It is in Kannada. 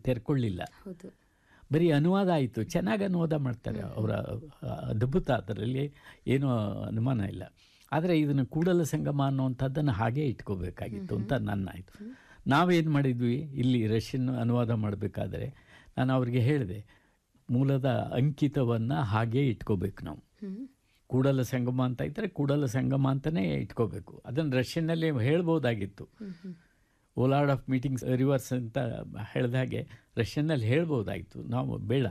ತೆರ್ಕೊಳ್ಳಿಲ್ಲ ಹೌದು ಬರೀ ಅನುವಾದ ಆಯಿತು ಚೆನ್ನಾಗಿ ಅನುವಾದ ಮಾಡ್ತಾರೆ ಅವರ ಅದ್ಭುತ ಅದರಲ್ಲಿ ಏನೂ ಅನುಮಾನ ಇಲ್ಲ ಆದರೆ ಇದನ್ನು ಕೂಡಲ ಸಂಗಮ ಅನ್ನುವಂಥದ್ದನ್ನು ಹಾಗೇ ಇಟ್ಕೋಬೇಕಾಗಿತ್ತು ಅಂತ ನನ್ನ ಆಯಿತು ನಾವೇನು ಮಾಡಿದ್ವಿ ಇಲ್ಲಿ ರಷ್ಯನ್ ಅನುವಾದ ಮಾಡಬೇಕಾದ್ರೆ ನಾನು ಅವ್ರಿಗೆ ಹೇಳಿದೆ ಮೂಲದ ಅಂಕಿತವನ್ನು ಹಾಗೇ ಇಟ್ಕೋಬೇಕು ನಾವು ಹ್ಮ್ ಕೂಡಲ ಸಂಗಮ ಅಂತ ಇದ್ದರೆ ಕೂಡಲ ಸಂಗಮ ಅಂತಲೇ ಇಟ್ಕೋಬೇಕು ಅದನ್ನು ರಷ್ಯನ್ನಲ್ಲಿ ಹೇಳ್ಬೋದಾಗಿತ್ತು ಹ್ಮ್ ಹ್ಮ್ ಓಲಾರ್ಡ್ ಆಫ್ ಮೀಟಿಂಗ್ಸ್ ರಿವರ್ಸ್ ಅಂತ ಹೇಳಿದ ಹಾಗೆ ರಷ್ಯನ್ನಲ್ಲಿ ಹೇಳ್ಬೋದಾಯಿತು ನಾವು ಬೇಡ